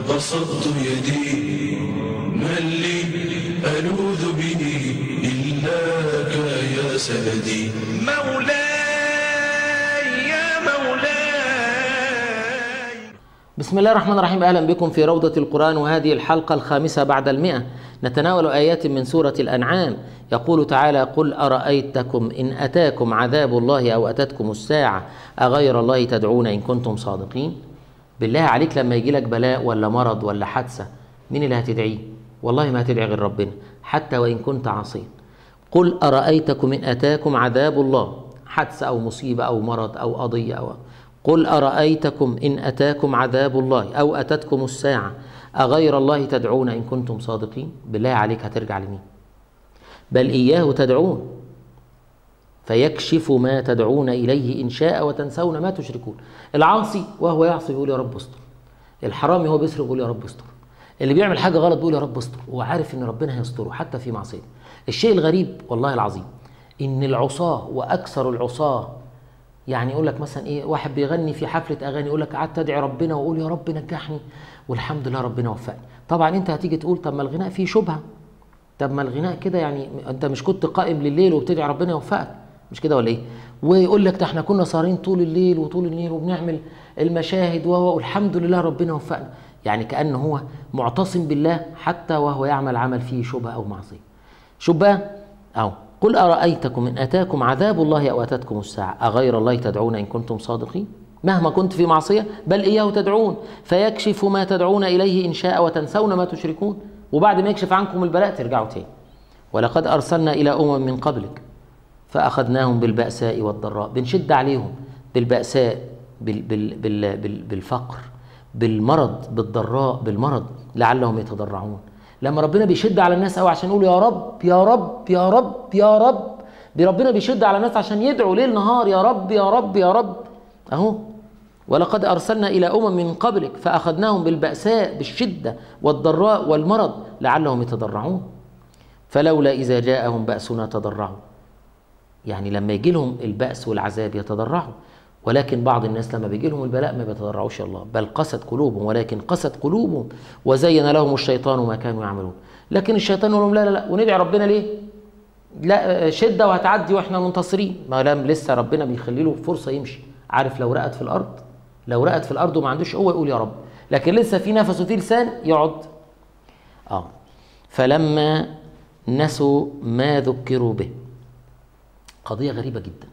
بسطت يدي من لي ألوذ به إلاك يا سندي مولاي يا مولاي بسم الله الرحمن الرحيم أهلا بكم في روضة القرآن وهذه الحلقة الخامسة بعد المئة نتناول آيات من سورة الأنعام يقول تعالى قل أرأيتكم إن أتاكم عذاب الله أو أتتكم الساعة أغير الله تدعون إن كنتم صادقين بالله عليك لما يجي لك بلاء ولا مرض ولا حادثة مين اللي هتدعيه والله ما هتدعي غير ربنا حتى وإن كنت عصيا قل أرأيتكم إن أتاكم عذاب الله حادثة أو مصيبة أو مرض أو قضية أو قل أرأيتكم إن أتاكم عذاب الله أو أتتكم الساعة أغير الله تدعون إن كنتم صادقين بالله عليك هترجع لمين بل إياه تدعون فيكشف ما تدعون إليه إن شاء وتنسون ما تشركون العاصي وهو يعصي يقول يا رب استر الحرامي هو بيسرق يقول يا رب استر اللي بيعمل حاجة غلط بيقول يا رب استر هو عارف إن ربنا هيستره حتى في معصيته الشيء الغريب والله العظيم إن العصاة وأكثر العصاة يعني يقول لك مثلا ايه واحد بيغني في حفله اغاني يقول لك قعدت ادعي ربنا واقول يا رب نجحني والحمد لله ربنا وفقني طبعا انت هتيجي تقول طب ما الغناء فيه شبهه طب ما الغناء كده يعني انت مش كنت قائم لليل وبتدعي ربنا يوفقك مش كده ولا ايه ويقول لك ده احنا كنا سهرين طول الليل وطول الليل وبنعمل المشاهد وهو والحمد لله ربنا وفقنا يعني كانه هو معتصم بالله حتى وهو يعمل عمل فيه شبهه او معصيه شبهه او قل أرأيتكم إن أتاكم عذاب الله أو أتتكم الساعة أغير الله تدعون إن كنتم صادقين مهما كنت في معصية بل إياه تدعون فيكشف ما تدعون إليه إن شاء وتنسون ما تشركون وبعد ما يكشف عنكم البلاء ترجعوا تاني ولقد أرسلنا إلى أمم من قبلك فأخذناهم بالبأساء والضراء بنشد عليهم بالبأساء بال بال بال بال بالفقر بالمرض بالضراء بالمرض لعلهم يتضرعون لما ربنا بيشد على الناس قوي عشان يقولوا يا رب يا رب يا رب يا رب ربنا بيشد على الناس عشان يدعوا ليل نهار يا رب يا رب يا رب اهو ولقد ارسلنا الى امم من قبلك فاخذناهم بالباساء بالشده والضراء والمرض لعلهم يتضرعون فلولا اذا جاءهم باسنا تضرعوا يعني لما يجي لهم الباس والعذاب يتضرعوا ولكن بعض الناس لما بيجي لهم البلاء ما بيتضرعوش الله بل قست قلوبهم ولكن قست قلوبهم وزين لهم الشيطان ما كانوا يعملون لكن الشيطان يقول لهم لا لا لا وندعي ربنا ليه لا شده وهتعدي واحنا منتصرين ما لم لسه ربنا بيخلي له فرصه يمشي عارف لو رقت في الارض لو رقت في الارض وما عندوش قوه يقول يا رب لكن لسه في نفس وفي لسان يقعد اه فلما نسوا ما ذكروا به قضيه غريبه جدا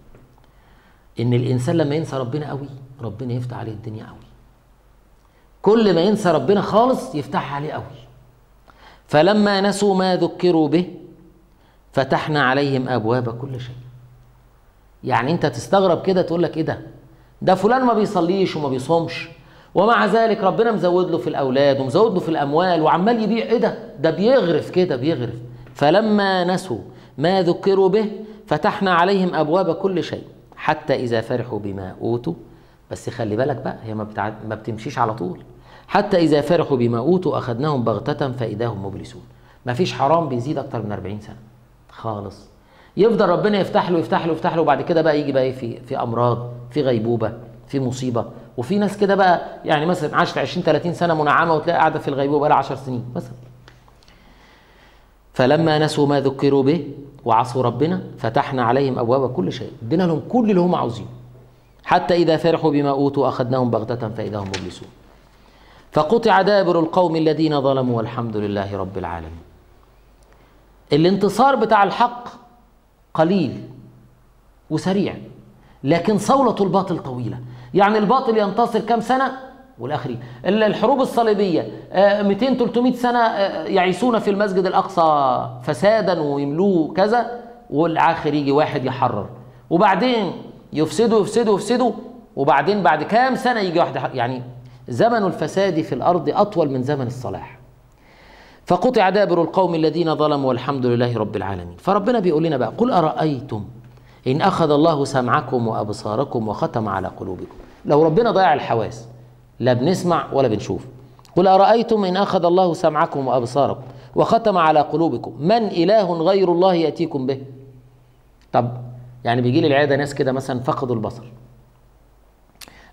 ان الانسان لما ينسى ربنا قوي ربنا يفتح عليه الدنيا قوي كل ما ينسى ربنا خالص يفتح عليه قوي فلما نسوا ما ذكروا به فتحنا عليهم ابواب كل شيء يعني انت تستغرب كده تقول لك ايه ده ده فلان ما بيصليش وما بيصومش ومع ذلك ربنا مزود له في الاولاد ومزود له في الاموال وعمال يبيع ايه ده ده بيغرف كده بيغرف فلما نسوا ما ذكروا به فتحنا عليهم ابواب كل شيء حتى إذا فرحوا بما أوتوا بس خلي بالك بقى هي ما, بتع... ما بتمشيش على طول حتى إذا فرحوا بما أوتوا أخذناهم بغتة فإذا هم مبلسون ما فيش حرام بيزيد أكتر من 40 سنة خالص يفضل ربنا يفتح له يفتح له يفتح له وبعد كده بقى يجي بقى إيه في في أمراض في غيبوبة في مصيبة وفي ناس كده بقى يعني مثلا عاشت 20 30 سنة منعمة وتلاقي قاعدة في الغيبوبة بقى 10 سنين مثلا فلما نسوا ما ذكروا به وعصوا ربنا فتحنا عليهم ابواب كل شيء ادينا لهم كل اللي هم عاوزينه حتى اذا فرحوا بما اوتوا اخذناهم بغته فاذا هم مبلسون فقطع دابر القوم الذين ظلموا والحمد لله رب العالمين الانتصار بتاع الحق قليل وسريع لكن صولة الباطل طويلة يعني الباطل ينتصر كم سنة والاخرين الحروب الصليبيه 200 300 سنه يعيشون في المسجد الاقصى فسادا ويملوه كذا والاخر يجي واحد يحرر وبعدين يفسدوا يفسدوا يفسدوا وبعدين بعد كام سنه يجي واحد يعني زمن الفساد في الارض اطول من زمن الصلاح فقطع دابر القوم الذين ظلموا والحمد لله رب العالمين فربنا بيقول لنا بقى قل ارايتم ان اخذ الله سمعكم وابصاركم وختم على قلوبكم لو ربنا ضيع الحواس لا بنسمع ولا بنشوف قل أرأيتم إن أخذ الله سمعكم وأبصاركم وختم على قلوبكم من إله غير الله يأتيكم به طب يعني بيجي لي العيادة ناس كده مثلا فقدوا البصر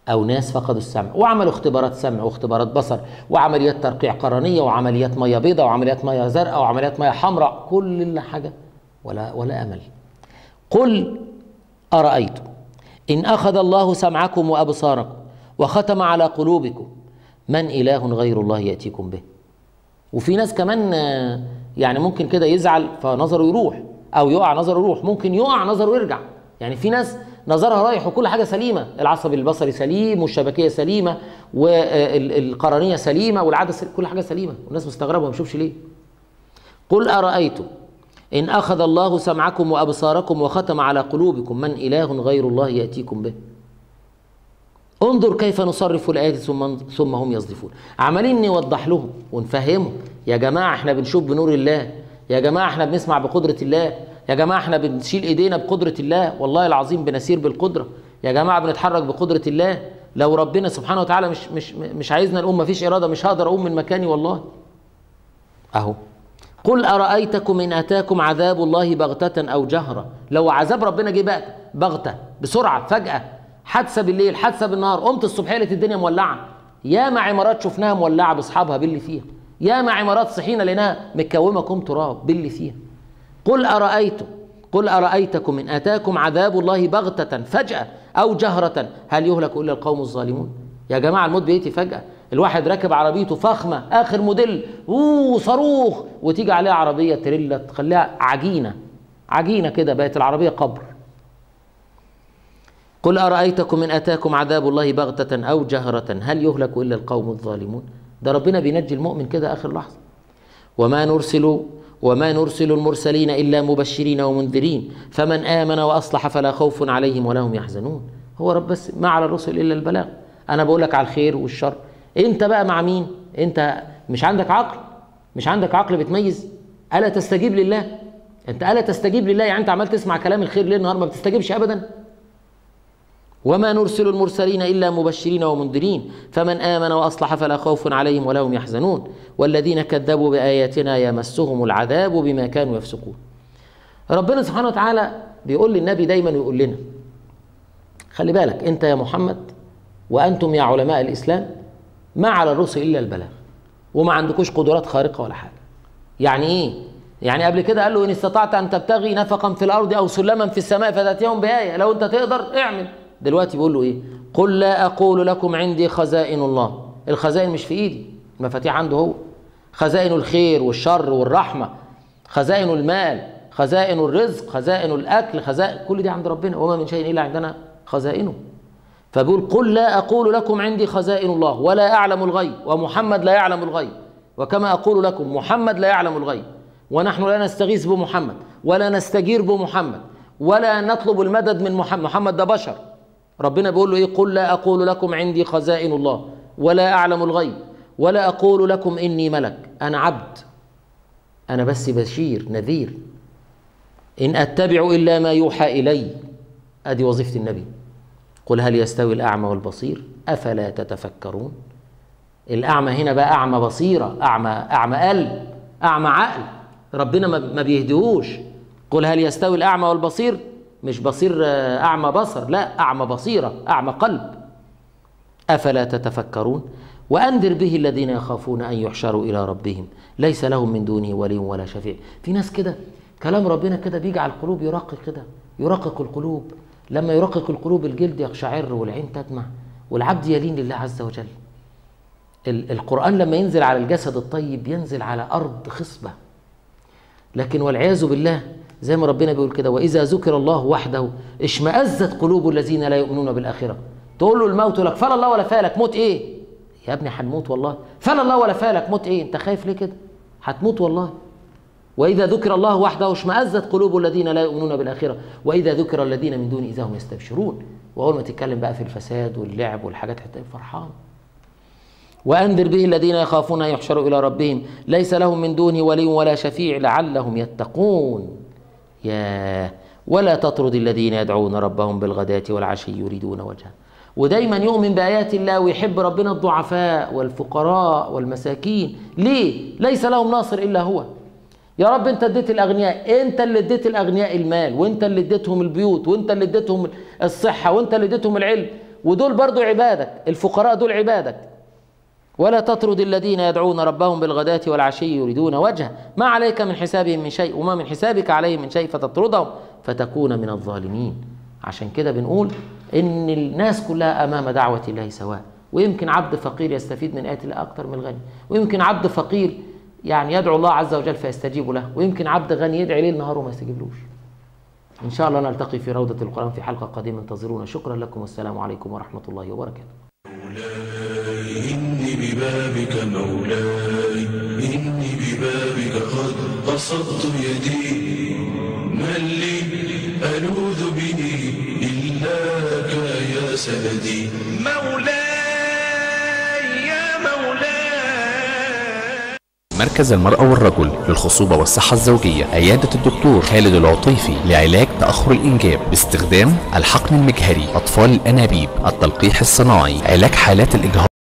او ناس فقدوا السمع وعملوا اختبارات سمع واختبارات بصر وعمليات ترقيع قرنيه وعمليات ميه بيضاء وعمليات ميه زرقاء وعمليات ميه حمراء كل حاجه ولا ولا امل قل ارايتم ان اخذ الله سمعكم وابصاركم وختم على قلوبكم من اله غير الله ياتيكم به وفي ناس كمان آه، يعني ممكن كده يزعل فنظره يروح او يقع نظره يروح ممكن يقع نظره يرجع يعني في ناس نظرها رايح وكل حاجه سليمه العصب البصري سليم والشبكيه سليمه والقرنيه سليمه والعدسه كل حاجه سليمه والناس مستغربه ما بتشوفش ليه قل ارايتم ان اخذ الله سمعكم وابصاركم وختم على قلوبكم من اله غير الله ياتيكم به انظر كيف نصرف الايات ثم ثم هم يصدفون عمالين نوضح لهم ونفهمهم يا جماعه احنا بنشوف بنور الله يا جماعه احنا بنسمع بقدره الله يا جماعه احنا بنشيل ايدينا بقدره الله والله العظيم بنسير بالقدره يا جماعه بنتحرك بقدره الله لو ربنا سبحانه وتعالى مش مش مش عايزنا نقوم مفيش اراده مش هقدر اقوم من مكاني والله اهو قل ارايتكم ان اتاكم عذاب الله بغته او جهره لو عذاب ربنا جه بقى بغته بسرعه فجاه حادثه بالليل حادثه بالنهار قمت الصبح لقيت الدنيا مولعه ياما عمارات شفناها مولعه باصحابها باللي فيها ياما عمارات صحينا لقيناها متكومه كوم تراب باللي فيها قل ارايتم قل ارايتكم ان اتاكم عذاب الله بغته فجاه او جهره هل يهلك الا القوم الظالمون يا جماعه الموت بياتي فجاه الواحد راكب عربيته فخمه اخر موديل اوه صاروخ وتيجي عليها عربيه تريلا تخليها عجينه عجينه كده بقت العربيه قبر قل أرأيتكم إن أتاكم عذاب الله بغتة أو جهرة هل يهلك إلا القوم الظالمون ده ربنا بينجي المؤمن كده آخر لحظة وما نرسل وما نرسل المرسلين إلا مبشرين ومنذرين فمن آمن وأصلح فلا خوف عليهم ولا هم يحزنون هو رب بس ما على الرسل إلا البلاغ أنا بقول لك على الخير والشر أنت بقى مع مين أنت مش عندك عقل مش عندك عقل بتميز ألا تستجيب لله أنت ألا تستجيب لله يعني أنت عمال تسمع كلام الخير ليل نهار ما بتستجيبش أبدا وما نرسل المرسلين الا مبشرين ومنذرين فمن امن واصلح فلا خوف عليهم ولا هم يحزنون والذين كذبوا باياتنا يمسهم العذاب بما كانوا يفسقون ربنا سبحانه وتعالى بيقول للنبي دايما ويقول لنا خلي بالك انت يا محمد وانتم يا علماء الاسلام ما على الرسل الا البلاغ وما عندكوش قدرات خارقه ولا حاجه يعني ايه يعني قبل كده قال له ان استطعت ان تبتغي نفقا في الارض او سلما في السماء فتاتيهم بايه لو انت تقدر اعمل دلوقتي بيقول له ايه قل لا اقول لكم عندي خزائن الله الخزائن مش في ايدي المفاتيح عنده هو خزائن الخير والشر والرحمه خزائن المال خزائن الرزق خزائن الاكل خزائن كل دي عند ربنا وما من شيء الا عندنا خزائنه فبيقول قل لا اقول لكم عندي خزائن الله ولا اعلم الغيب ومحمد لا يعلم الغيب وكما اقول لكم محمد لا يعلم الغيب ونحن لا نستغيث بمحمد ولا نستجير بمحمد ولا نطلب المدد من محمد محمد ده بشر ربنا بيقول له ايه قل لا اقول لكم عندي خزائن الله ولا اعلم الغيب ولا اقول لكم اني ملك انا عبد انا بس بشير نذير ان اتبع الا ما يوحى الي ادي وظيفه النبي قل هل يستوي الاعمى والبصير افلا تتفكرون الاعمى هنا بقى اعمى بصيره اعمى اعمى قلب اعمى عقل ربنا ما بيهديهوش قل هل يستوي الاعمى والبصير مش بصير أعمى بصر لا أعمى بصيرة أعمى قلب أفلا تتفكرون وأنذر به الذين يخافون أن يحشروا إلى ربهم ليس لهم من دونه ولي ولا شفيع في ناس كده كلام ربنا كده بيجي على القلوب يرقق كده يرقق القلوب لما يرقق القلوب الجلد يقشعر والعين تدمع والعبد يلين لله عز وجل القرآن لما ينزل على الجسد الطيب ينزل على أرض خصبة لكن والعياذ بالله زي ما ربنا بيقول كده واذا ذكر الله وحده اشمئزت قلوب الذين لا يؤمنون بالاخره تقول له الموت لك فلا الله ولا فالك موت ايه يا ابني هنموت والله فلا الله ولا فالك موت ايه انت خايف ليه كده هتموت والله واذا ذكر الله وحده اشمئزت قلوب الذين لا يؤمنون بالاخره واذا ذكر الذين من دون اذا هم يستبشرون واول ما تتكلم بقى في الفساد واللعب والحاجات هتبقى فرحان وأنذر به الذين يخافون أن يحشروا إلى ربهم ليس لهم من دونه ولي ولا شفيع لعلهم يتقون يا ولا تطرد الذين يدعون ربهم بالغداة والعشي يريدون وجهه ودايما يؤمن بآيات الله ويحب ربنا الضعفاء والفقراء والمساكين ليه؟ ليس لهم ناصر إلا هو يا رب انت اديت الاغنياء انت اللي اديت الاغنياء المال وانت اللي اديتهم البيوت وانت اللي اديتهم الصحه وانت اللي اديتهم العلم ودول برضو عبادك الفقراء دول عبادك ولا تطرد الذين يدعون ربهم بالغداة والعشي يريدون وجهه ما عليك من حسابهم من شيء وما من حسابك عليهم من شيء فتطردهم فتكون من الظالمين عشان كده بنقول ان الناس كلها امام دعوة الله سواء ويمكن عبد فقير يستفيد من آية الله أكثر من الغني ويمكن عبد فقير يعني يدعو الله عز وجل فيستجيب له ويمكن عبد غني يدعي ليل نهار وما يستجيبلوش إن شاء الله نلتقي في روضة القرآن في حلقة قادمة انتظرونا شكرا لكم والسلام عليكم ورحمة الله وبركاته إني ببابك مولاي إني ببابك قد بسطت يدي من لي ألوذ به إلاك يا سندي مولاي يا مولاي مركز المرأة والرجل للخصوبة والصحة الزوجية عيادة الدكتور خالد العطيفي لعلاج تأخر الإنجاب باستخدام الحقن المجهري أطفال الأنابيب التلقيح الصناعي علاج حالات الإجهاض